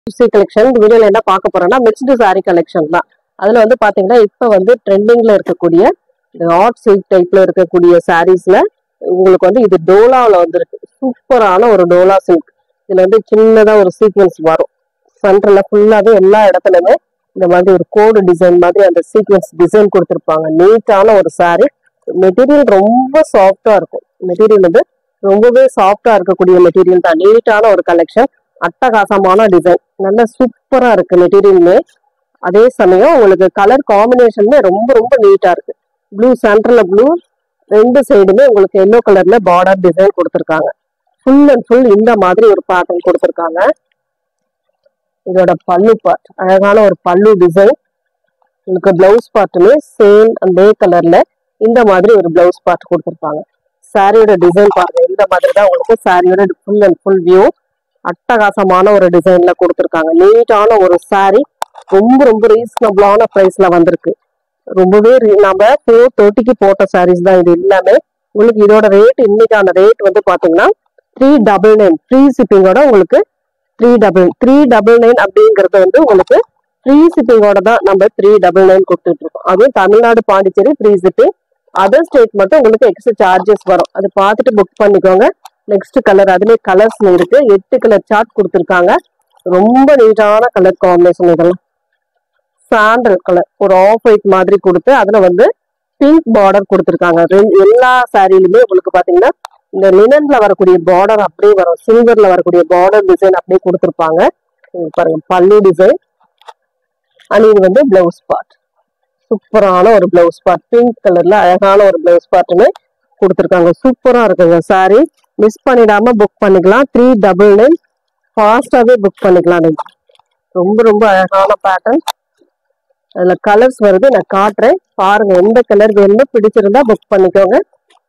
C collection இந்த வீடியோல என்ன பார்க்க போறோம்னா மிக்ஸ்டு saree கலெக்ஷன் தான் அதுல வந்து பாத்தீங்கன்னா இப்ப வந்து ட்ரெண்டிங்ல இருக்கக்கூடிய இந்த ஆர்ட் சில்க் டைப்ல இருக்கக்கூடிய சாரீஸ்ல உங்களுக்கு வந்து இது டோலாவில் வந்திருக்கு சூப்பரான ஒரு டோலா சில்க் இதுல வந்து சின்னதா ஒரு சீக்வன்ஸ் வரும் சென்டர்ல ஃபுல்லாவே எல்லா இடத்துலயுமே இந்த மாதிரி ஒரு கோடு டிசைன் மாதிரி அந்த சீக்வன்ஸ் டிசைன் கொடுத்துருப்பாங்க நீட்டான ஒரு saree மெட்டீரியல் ரொம்ப சாஃப்டா இருக்கும் மெட்டீரியல் வந்து ரொம்பவே சாஃப்டா இருக்கக்கூடிய மெட்டீரியல் தான் நீட்டான ஒரு கலெக்ஷன் அட்டகாசமான டிசைன் நல்ல சூப்பரா இருக்கு மெட்டீரியலுமே அதே சமயம் உங்களுக்கு கலர் காம்பினேஷனுமே ரொம்ப ரொம்ப நீட்டா இருக்கு ப்ளூ சென்டர்ல ப்ளூ ரெண்டு சைடுமே உங்களுக்கு எல்லோ கலர்ல பார்டர் டிசைன் கொடுத்துருக்காங்க ஃபுல் அண்ட் ஃபுல் இந்த மாதிரி ஒரு பேட்டர்ன் கொடுத்துருக்காங்க இதோட பல்லு பார்ட் அழகான ஒரு பல்லு டிசைன் உங்களுக்கு பிளவுஸ் பார்ட்டுமே சேம் அதே கலர்ல இந்த மாதிரி ஒரு பிளவுஸ் பார்ட் கொடுத்துருப்பாங்க சாரியோட டிசைன் பாருங்க இந்த மாதிரி தான் உங்களுக்கு சாரியோட ஃபுல் அண்ட் ஃபுல் வியூ அட்டகாசமான ஒரு டிசைன்ல கொடுத்துருக்காங்க நீட்டான ஒரு saree ரொம்ப ரொம்ப ரீசனபிளான பிரைஸ்ல வந்திருக்கு ரொம்பவே re- நம்ம ஃபோர் தேர்ட்டிக்கு போட்ட sarees தான் இது எல்லாமே உங்களுக்கு இதோட ரேட் இன்னைக்கான ரேட் வந்து பாத்தீங்கன்னா த்ரீ டபுள் நைன் ஃப்ரீ ஷிப்பிங்கோட உங்களுக்கு three double three double nine அப்படிங்கறது வந்து உங்களுக்கு ஃப்ரீ ஷிப்பிங்கோட தான் நம்ம த்ரீ டபுள் நைன் கொடுத்துட்டு இருக்கோம் அதுவும் Tamil Nadu Pondicherry free shipping other state மட்டும் உங்களுக்கு எக்ஸ்ட்ரா சார்ஜஸ் வரும் அது பார்த்துட்டு புக் பண்ணிக்கோங்க நெக்ஸ்ட் கலர் அதுலயே கலர்ஸ் இருக்கு எட்டு கலர் சார்ட் கொடுத்துருக்காங்க ரொம்ப நீட்டான கலர் காம்பினேஷன் இதெல்லாம் சாண்டல் கலர் ஒரு ஆஃப் ஒயிட் மாதிரி கொடுத்து அதுல வந்து பிங்க் பார்டர் கொடுத்துருக்காங்க ரெண்டு- எல்லா சாரிலுமே உங்களுக்கு பாத்தீங்கன்னா இந்த லினன்ல வரக்கூடிய பார்டர் அப்படியே வரும் சில்வர்ல வரக்கூடிய பார்டர் டிசைன் அப்படியே கொடுத்துருப்பாங்க இங்க பாருங்க பல்லு டிசைன் அண்ட் இது வந்து பிளவுஸ் பார்ட் சூப்பரான ஒரு பிளவுஸ் பார்ட் பிங்க் கலர்ல அழகான ஒரு பிளவுஸ் பார்ட்டுமே கொடுத்துருக்காங்க சூப்பரா இருக்குங்க சாரி மிஸ் பண்ணிடாம புக் பண்ணிக்கலாம் த்ரீ டபுள் நைன் ஃபாஸ்டாவே புக் பண்ணிக்கலாம் நீங்க ரொம்ப ரொம்ப அழகான பேட்டர்ன் அதுல கலர்ஸ் வருது நான் காட்டுறேன் பாருங்க எந்த கலர் வேணுமோ பிடிச்சிருந்தா புக் பண்ணிக்கோங்க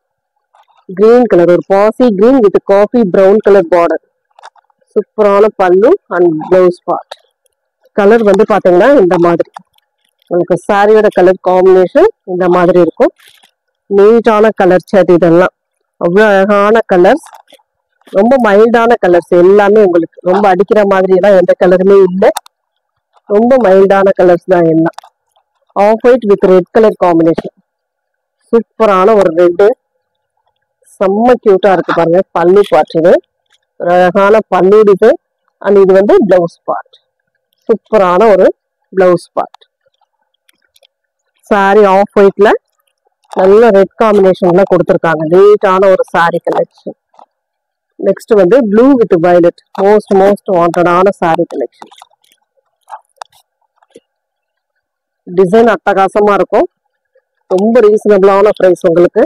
கிரீன் கலர் ஒரு பாசி green with coffee brown colour border சூப்பரான பல்லு அண்ட் பிளவுஸ் பார்ட் கலர் வந்து பாத்தீங்கன்னா இந்த மாதிரி உங்களுக்கு சாரியோட கலர் காம்பினேஷன் இந்த மாதிரி இருக்கும் நீட்டான கலர் சாட் இதெல்லாம் அவ்வளோ அழகான கலர்ஸ் ரொம்ப மைல்டான கலர்ஸ் எல்லாமே உங்களுக்கு ரொம்ப அடிக்கிற மாதிரி எல்லாம் எந்த கலருமே இல்லை ரொம்ப மைல்டான கலர்ஸ் தான் எல்லாம் off white with red colour combination சூப்பரான ஒரு ரெட்டு செம்ம கியூட்டா இருக்கு பாருங்க பல்லு பார்ட் இது ஒரு அழகான பல்லு டிசைன் அண்ட் இது வந்து பிளவுஸ் பார்ட் சூப்பரான ஒரு பிளவுஸ் பார்ட் சாரி ஆஃப் ஒயிட்ல நல்ல ரெட் காம்பினேஷன்ல கொடுத்துருக்காங்க நீட்டான ஒரு சாரி கலெக்ஷன் நெக்ஸ்ட் வந்து blue with violet most most வாண்டடான சாரி கலெக்ஷன் டிசைன் அட்டகாசமா இருக்கும் ரொம்ப ரீசனபிளான பிரைஸ் உங்களுக்கு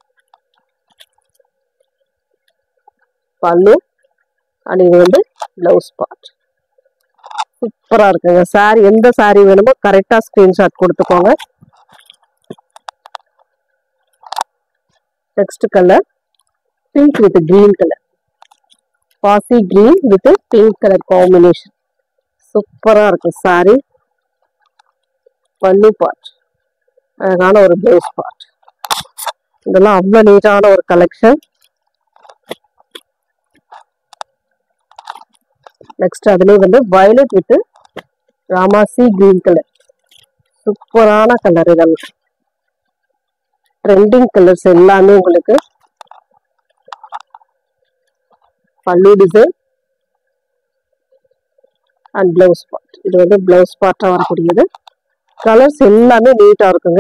பல்லு அண்ட் இது வந்து பிளவுஸ் பார்ட் சூப்பரா இருக்குங்க சாரி எந்த சாரி வேணுமோ கரெக்டா ஸ்கிரீன்ஷாட் கொடுத்துக்கோங்க next colour pink with green colour பாசி green with pink colour combination சூப்பரா இருக்கு சாரி பல்லு பார்ட் அழகான ஒரு பிளவுஸ் பார்ட் இதெல்லாம் அவ்வளோ நீட்டான ஒரு கலெக்ஷன் நெக்ஸ்ட் அதுலேயே வந்து violet வித் ராமாசி கிரீன் கலர் சூப்பரான கலர் இதெல்லாம் ட்ரெண்டிங் கலர்ஸ் எல்லாமே உங்களுக்கு பல்லு டிசைன் அண்ட் பிளவுஸ் பார்ட் இது வந்து பிளவுஸ் பார்ட்டா வரக்கூடியது கலர்ஸ் எல்லாமே நீட்டா இருக்குங்க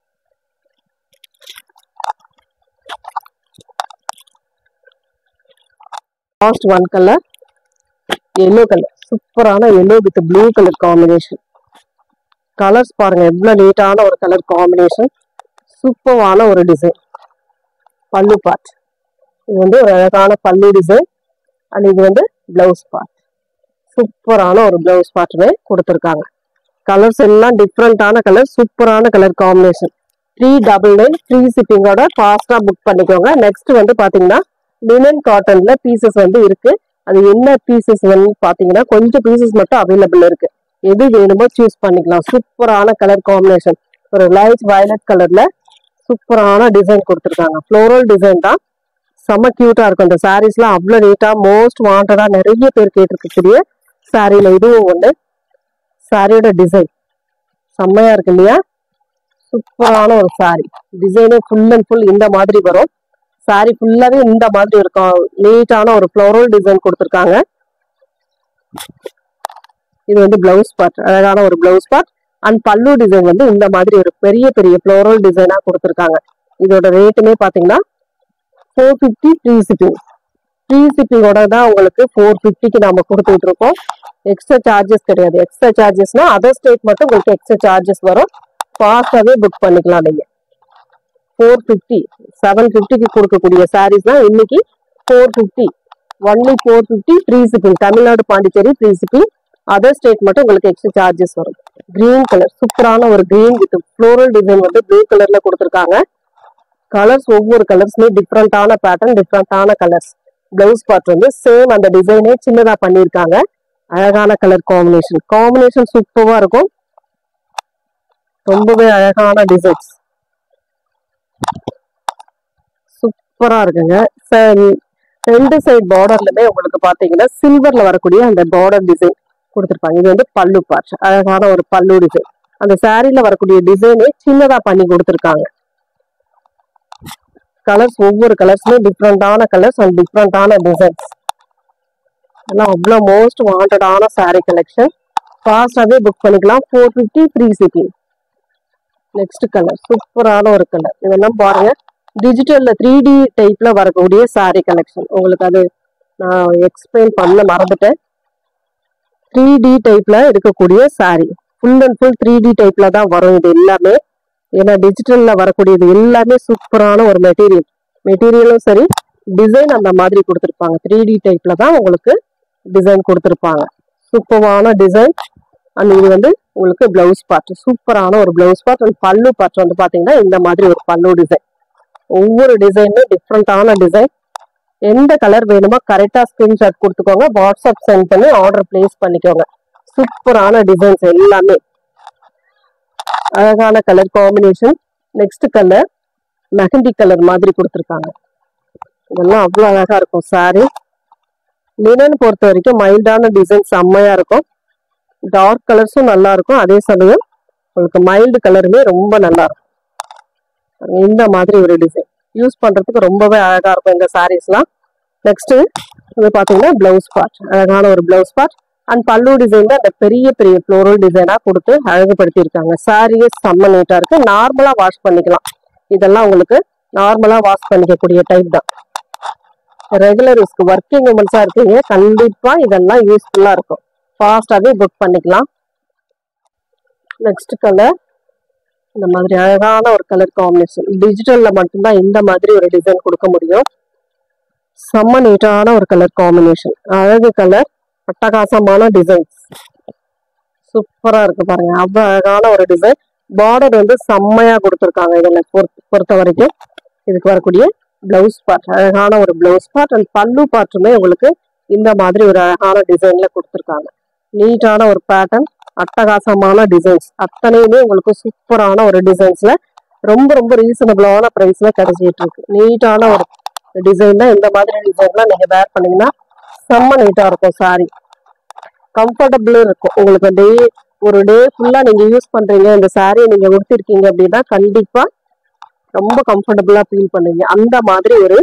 last one colour yellow colour சூப்பரான yellow with blue colour combination colours பாருங்க எவ்வளவு நீட்டான ஒரு கலர் காம்பினேஷன் சூப்பரான ஒரு டிசைன் பல்லு பார்ட் இது வந்து ஒரு அழகான பல்லு டிசைன் அண்ட் இது வந்து பிளவுஸ் பார்ட் சூப்பரான ஒரு பிளவுஸ் பார்ட்டுமே கொடுத்துருக்காங்க கலர்ஸ் எல்லாம் டிஃப்ரெண்டான கலர் சூப்பரான colour combination three double nine free ஷிப்பிங்கோட ஃபாஸ்டா புக் பண்ணிக்கோங்க நெக்ஸ்ட் வந்து பாத்தீங்கன்னா லினன் காட்டன்ல பீசஸ் வந்து இருக்கு அது என்ன பீசஸ் வந்து பாத்தீங்கன்னா கொஞ்சம் பீசஸ் மட்டும் அவைலபிள் இருக்கு எது வேணுமோ சூஸ் பண்ணிக்கலாம் சூப்பரான கலர் காம்பினேஷன் ஒரு லைட் வயலட் கலர்ல சூப்பரான டிசைன் கொடுத்துருக்காங்க ஃப்ளோரல் டிசைன் தான் செம்ம கியூட்டா இருக்கும் இந்த சாரீஸ்லாம் அவ்வளோ நீட்டா மோஸ்ட் வாண்டடா நிறைய பேர் கேட்டிருக்கக்கூடிய சாரியில இதுவும் ஒண்ணு சாரியோட டிசைன் செம்மையா இருக்கு இல்லையா சூப்பரான ஒரு சாரி டிசைனே ஃபுல் அண்ட் ஃபுல் இந்த மாதிரி வரும் சாரி ஃபுல்லாவே இந்த மாதிரி இருக்கும் நீட்டான ஒரு ஃப்ளோரல் டிசைன் கொடுத்துருக்காங்க இது வந்து பிளவுஸ் பார்ட் அழகான ஒரு blouse part and pallu design வந்து இந்த மாதிரி ஒரு பெரிய பெரிய ஃப்ளோரல் டிசைனா கொடுத்துருக்காங்க இதோட ரேட்டுமே பாத்தீங்கன்னா four fifty free shipping free ஷிப்பிங்கோட தான் உங்களுக்கு ஃபோர் ஃபிஃப்டிக்கு நாம கொடுத்துட்டு இருக்கோம் எக்ஸ்ட்ரா சார்ஜஸ் கிடையாது எக்ஸ்ட்ரா சார்ஜஸ்னா அதர் ஸ்டேட் மட்டும் உங்களுக்கு எக்ஸ்ட்ரா சார்ஜஸ் வரும் ஃபாஸ்டாகவே புக் பண்ணிக்கலாம் நீங்க ஃபோர் ஃபிஃப்டி செவன் ஃபிஃப்டிக்கு கொடுக்கக்கூடிய சாரீஸ் தான் இன்னைக்கு four fifty only four fifty free shipping Tamil Nadu Pondicherry free shipping other state மட்டும் உங்களுக்கு எக்ஸ்ட்ரா சார்ஜஸ் வரும் கிரீன் கலர் சூப்பரான ஒரு கிரீன் வித் ஃப்ளோரல் டிசைன் வந்து ப்ளூ கலர்ல கொடுத்துருக்காங்க கலர்ஸ் ஒவ்வொரு கலர்ஸுமே டிஃப்ரெண்டான பேட்டர்ன் டிஃப்ரெண்டான கலர்ஸ் பிளவுஸ் பார்ட் வந்து சேம் அந்த டிசைனே சின்னதா பண்ணியிருக்காங்க அழகான கலர் காம்பினேஷன் காம்பினேஷன் சூப்பரா இருக்கும் ரொம்பவே அழகான டிசைன்ஸ் சூப்பரா இருக்குங்க ச- ரெண்டு சைடு பார்டர்லுமே உங்களுக்கு பாத்தீங்கன்னா சில்வர்ல வரக்கூடிய அந்த பார்டர் டிசைன் கொடுத்துருப்பாங்க இது வந்து பல்லு பார்ட் அழகான ஒரு பல்லு டிசைன் அந்த சாரீல வரக்கூடிய டிசைனே சின்னதா பண்ணி கொடுத்துருக்காங்க கலர்ஸ் ஒவ்வொரு கலர்ஸுமே டிஃப்ரெண்டான கலர்ஸ் அண்ட் டிஃப்ரெண்டான டிசைன்ஸ் எல்லாம் அவ்வளோ மோஸ்ட் வாண்டடான saree கலெக்ஷன் ஃபாஸ்டாகவே புக் பண்ணிக்கலாம் four fifty free shipping next colour சூப்பரான ஒரு கலர் இதெல்லாம் பாருங்க டிஜிட்டல்ல த்ரீ டி டைப்ல வரக்கூடிய saree கலெக்ஷன் உங்களுக்கு அது நான் எக்ஸ்பிளைன் பண்ண மறந்துட்டேன் த்ரீ டி டைப்ல இருக்கக்கூடிய saree full and full three D டைப்ல தான் வரும் இது எல்லாமே ஏன்னா டிஜிட்டல்ல வரக்கூடியது எல்லாமே சூப்பரான ஒரு மெட்டீரியல் மெட்டீரியலும் சரி டிசைன் அந்த மாதிரி கொடுத்துருப்பாங்க த்ரீ டி டைப்ல தான் உங்களுக்கு டிசைன் கொடுத்துருப்பாங்க சூப்பரான டிசைன் அண்ட் இது வந்து உங்களுக்கு பிளவுஸ் பார்ட் சூப்பரான ஒரு blouse part and pallu part வந்து பாத்தீங்கன்னா இந்த மாதிரி ஒரு பல்லு டிசைன் ஒவ்வொரு டிசைனுமே டிஃப்ரெண்டான டிசைன் எந்த கலர் வேணுமோ கரெக்டா ஸ்கிரீன்ஷாட் கொடுத்துக்கோங்க வாட்ஸ்அப் சென்ட் பண்ணி ஆர்டர் பிளேஸ் பண்ணிக்கோங்க சூப்பரான டிசைன்ஸ் எல்லாமே அழகான colour combination next colour mehndi colour மாதிரி கொடுத்துருக்காங்க இதெல்லாம் அவ்வளோ அழகா இருக்கும் சாரி லினன் பொறுத்த வரைக்கும் மைல்டான டிசைன் செம்மையா இருக்கும் டார்க் கலர்ஸும் நல்லா இருக்கும் அதே சமயம் உங்களுக்கு மைல்டு கலருமே ரொம்ப நல்லா இருக்கும் இந்த மாதிரி ஒரு டிசைன் யூஸ் பண்றதுக்கு ரொம்பவே அழகா இருக்கும் இந்த சாரீஸ்லாம் நெக்ஸ்ட் இது பாத்தீங்கன்னா பிளவுஸ் பார்ட் அழகான ஒரு பிளவுஸ் பார்ட் அண்ட் பல்லு டிசைன்ல அந்த பெரிய பெரிய ஃப்ளோரல் டிசைனா கொடுத்து அழகுபடுத்தி இருக்காங்க சாரியே செம்ம நீட்டா இருக்கு நார்மலா வாஷ் பண்ணிக்கலாம் இதெல்லாம் உங்களுக்கு நார்மலா வாஷ் பண்ணிக்கக்கூடிய டைப் தான் ரெகுலர் யூஸ்க்கு ஒர்க்கிங் உமன்ஸா இருக்கீங்க கண்டிப்பா இதெல்லாம் யூஸ்ஃபுல்லா இருக்கும் ஃபாஸ்டாவே புக் பண்ணிக்கலாம் நெக்ஸ்ட் கலர் இந்த மாதிரி அழகான ஒரு கலர் காம்பினேஷன் டிஜிட்டல்ல மட்டும்தான் இந்த மாதிரி ஒரு டிசைன் கொடுக்க முடியும் செம்ம நீட்டான ஒரு கலர் காம்பினேஷன் அழகு கலர் அட்டகாசமான டிசைன்ஸ் சூப்பரா இருக்கு பாருங்க அவ்வளவு அழகான ஒரு டிசைன் பார்டர் வந்து செம்மையா கொடுத்துருக்காங்க இதுல பொறுத்த பொறுத்த வரைக்கும் இதுக்கு வரக்கூடிய பிளவுஸ் பார்ட் அழகான ஒரு பிளவுஸ் பார்ட் அண்ட் பல்லு பார்ட்டுமே உங்களுக்கு இந்த மாதிரி ஒரு அழகான டிசைன்ல கொடுத்துருக்காங்க நீட்டான ஒரு பேட்டர்ன் அட்டகாசமான டிசைன்ஸ் அத்தனையுமே உங்களுக்கு சூப்பரான ஒரு டிசைன்ஸ்ல ரொம்ப ரொம்ப ரீசனபிளான பிரைஸ்ல கிடைச்சிட்டு இருக்கு நீட்டான ஒரு டிசைன்ல இந்த மாதிரி டிசைன்லாம் நீங்க வேர் பண்ணீங்கன்னா செம்ம நீட்டா இருக்கும் சாரி கம்ஃபர்டபுளும் இருக்கும் உங்களுக்கு டே ஒரு டே ஃபுல்லா நீங்க யூஸ் பண்றீங்க இந்த சாரியை நீங்க உடுத்திருக்கீங்க அப்படின்னா கண்டிப்பா ரொம்ப கம்ஃபர்டபுளா ஃபீல் பண்ணுவீங்க அந்த மாதிரி ஒரு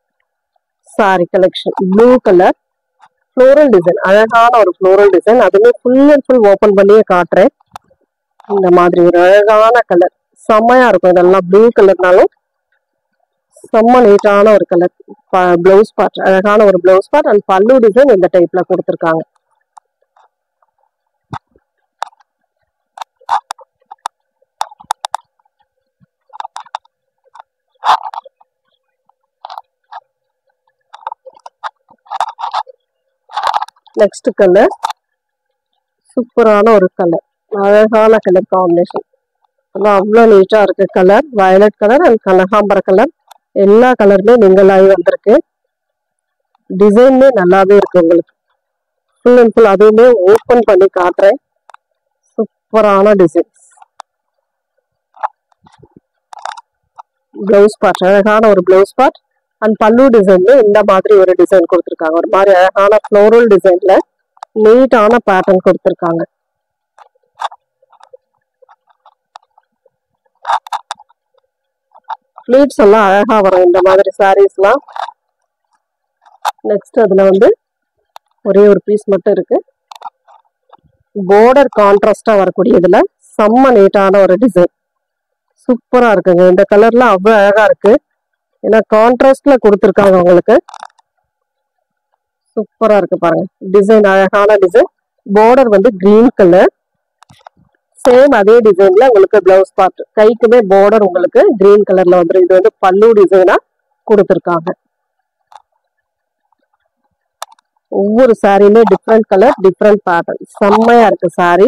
sari collection blue colour floral design அழகான ஒரு ஃப்ளோரல் டிசைன் அதுவுமே ஃபுல் அண்ட் ஃபுல் ஓப்பன் பண்ணியே காட்டுறேன் இந்த மாதிரி ஒரு அழகான கலர் செம்மையா இருக்கும் இதெல்லாம் ப்ளூ கலர்னாலும் செம்ம நீட்டான ஒரு கலர் பிளவுஸ் பார்ட் அழகான ஒரு blouse part and pallu design இந்த டைப்ல கொடுத்துருக்காங்க நெக்ஸ்ட் கலர் சூப்பரான ஒரு கலர் அழகான கலர் காம்பினேஷன் அதான் அவ்வளோ நீட்டா இருக்கு கலர் வயலட் கலர் அண்ட் கனகாம்பர கலர் எல்லா கலருமே மிங்கலாகி வந்திருக்கு டிசைனுமே நல்லாவே இருக்கு உங்களுக்கு ஃபுல் அண்ட் ஃபுல் அதுவுமே ஓப்பன் பண்ணி காட்டுறேன் சூப்பரான டிசைன்ஸ் பிளவுஸ் பார்ட் அழகான ஒரு பிளவுஸ் பார்ட் அண்ட் பல்லு டிசைன்ல இந்த மாதிரி ஒரு டிசைன் கொடுத்துருக்காங்க ஒரு மாதிரி அழகான ஃப்ளோரல் டிசைன்ல நீட்டான பேட்டர்ன் கொடுத்துருக்காங்க ஃபிளீட்ஸ் எல்லாம் அழகா வரும் இந்த மாதிரி சாரீஸ்லாம் நெக்ஸ்ட் அதுல வந்து ஒரே ஒரு பீஸ் மட்டும் இருக்கு பார்டர் கான்ட்ராஸ்டா வரக்கூடியதுல செம்ம நீட்டான ஒரு டிசைன் சூப்பரா இருக்குங்க இந்த கலர்ல அவ்வளவு அழகா இருக்கு ஏன்னா கான்ட்ராஸ்ட்ல கொடுத்துருக்காங்க உங்களுக்கு சூப்பரா இருக்கு பாருங்க டிசைன் அழகான டிசைன் பார்டர் வந்து கிரீன் கலர் சேம் அதே டிசைன்ல உங்களுக்கு பிளவுஸ் பார்ட் கைக்குமே பார்டர் உங்களுக்கு கிரீன் கலர்ல வந்துடும் இது வந்து பல்லு டிசைனா கொடுத்துருக்காங்க ஒவ்வொரு சாரியுமே டிஃப்ரெண்ட் கலர் டிஃப்ரெண்ட் பேட்டர்ன் செம்மையா இருக்கு சாரி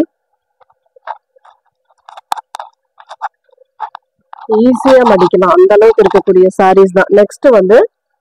ஈஸியா மடிக்கலாம் அந்த அளவுக்கு இருக்கக்கூடிய சாரீஸ் தான் நெக்ஸ்ட் வந்து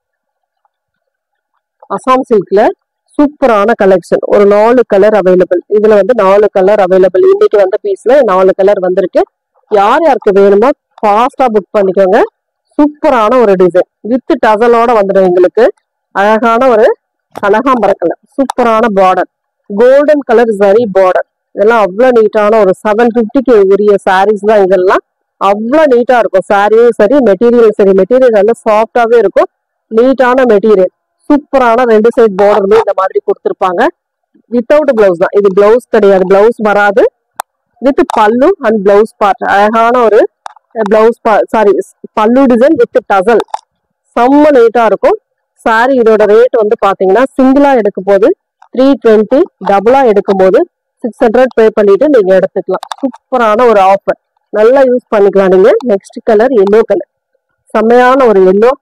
அசாம் சில்க்ல சூப்பரான கலெக்ஷன் ஒரு நாலு கலர் அவைலபிள் இதுல வந்து நாலு கலர் அவைலபிள் இன்னைக்கு வந்த பீஸ்ல நாலு கலர் வந்திருக்கு யார் யாருக்கு வேணுமோ ஃபாஸ்டா புக் பண்ணிக்கோங்க சூப்பரான ஒரு டிசைன் வித் டசலோட வந்துடும் எங்களுக்கு அழகான ஒரு கனகாம்பர கலர் சூப்பரான border golden colour zari border இதெல்லாம் அவ்வளவு நீட்டான ஒரு செவன் பிப்டிக்கு உரிய சாரீஸ் தான் இதெல்லாம் அவ்வளவு நீட்டா இருக்கும் சாரியும் சரி மெட்டீரியல் சரி மெட்டீரியல் நல்ல சாஃப்டாவே இருக்கும் நீட்டான மெட்டீரியல் சூப்பரான ரெண்டு சைட் பார்டருமே இந்த மாதிரி கொடுத்துருப்பாங்க வித்தவுட் பிளவுஸ் தான் இது பிளவுஸ் கிடையாது பிளவுஸ் வராது வித் பல்லு அண்ட் பிளவுஸ் பார்ட் அழகான ஒரு blouse sari pallu design with tassel செம்ம நீட்டா இருக்கும் சாரி இதோட ரேட் வந்து பாத்தீங்கன்னா சிங்கிளா எடுக்கும் போது த்ரீ டுவெண்ட்டி டபுளா எடுக்கும் போது சிக்ஸ் ஹண்ட்ரட் பே பண்ணிட்டு நீங்க எடுத்துக்கலாம் சூப்பரான ஒரு ஆஃபர் நல்லா யூஸ் பண்ணிக்கலாம் நீங்க நெக்ஸ்ட் கலர் எல்லோ கலர் செம்மையான ஒரு எல்லோ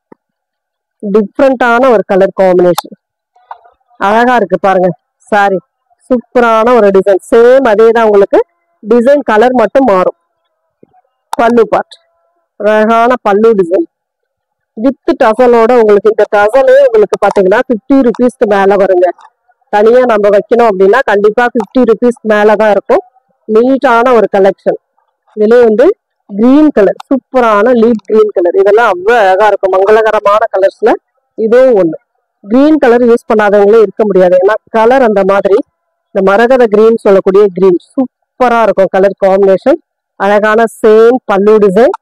டிஃப்ரெண்டான ஒரு கலர் காம்பினேஷன் அழகா இருக்கு பாருங்க சாரி சூப்பரான ஒரு டிசைன் சேம் அதே தான் உங்களுக்கு டிசைன் கலர் மட்டும் மாறும் பல்லு பார்ட் அழகான பல்லு டிசைன் வித் டசலோட உங்களுக்கு இந்த டசலே உங்களுக்கு பாத்தீங்கன்னா ஃபிஃப்டி ருபீஸ்க்கு மேல வருங்க தனியா நம்ம வைக்கணும் அப்படின்னா கண்டிப்பா ஃபிஃப்டி ருபீஸ்க்கு மேல தான் இருக்கும் நீட்டான ஒரு கலெக்ஷன் இதுலயே வந்து கிரீன் கலர் சூப்பரான லீப் கிரீன் கலர் இதெல்லாம் அவ்வளவு அழகா இருக்கும் மங்களகரமான கலர்ஸ்ல இதுவும் ஒண்ணு கிரீன் கலர் யூஸ் பண்ணாதவங்களே இருக்க முடியாது ஏன்னா கலர் அந்த மாதிரி இந்த மரகத கிரீன் சொல்லக்கூடிய கிரீன் சூப்பரா இருக்கும் கலர் காம்பினேஷன் அழகான same pallu design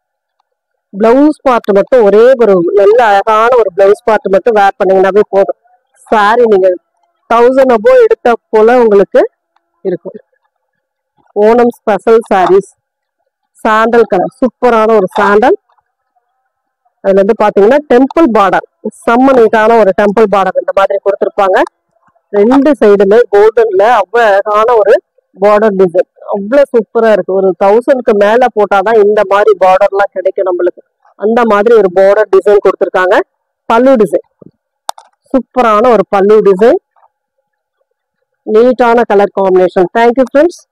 blouse part மட்டும் ஒரே ஒரு நல்ல அழகான ஒரு பிளவுஸ் பார்ட் மட்டும் வேர் பண்ணீங்கன்னாவே போதும் சாரி நீங்க தௌசண்ட் அபோ எடுத்த போல உங்களுக்கு இருக்கும் Onam special saris sandal colour சூப்பரான ஒரு சாண்டல் அதுல வந்து பாத்தீங்கன்னா டெம்பிள் பார்டர் செம்ம நீட்டான ஒரு டெம்பிள் பார்டர் இந்த மாதிரி கொடுத்துருப்பாங்க ரெண்டு சைடுமே கோல்டன்ல அவ்வளவு அழகான ஒரு பார்டர் டிசைன் அவ்வளவு சூப்பரா இருக்கு ஒரு தௌசண்ட்க்கு மேல போட்டாதான் இந்த மாதிரி பார்டர்லாம் கிடைக்கும் நம்மளுக்கு அந்த மாதிரி ஒரு பார்டர் டிசைன் கொடுத்துருக்காங்க பல்லு டிசைன் சூப்பரான ஒரு பல்லு டிசைன் நீட்டான கலர் காம்பினேஷன் தேங்க்யூ ஃப்ரெண்ட்ஸ்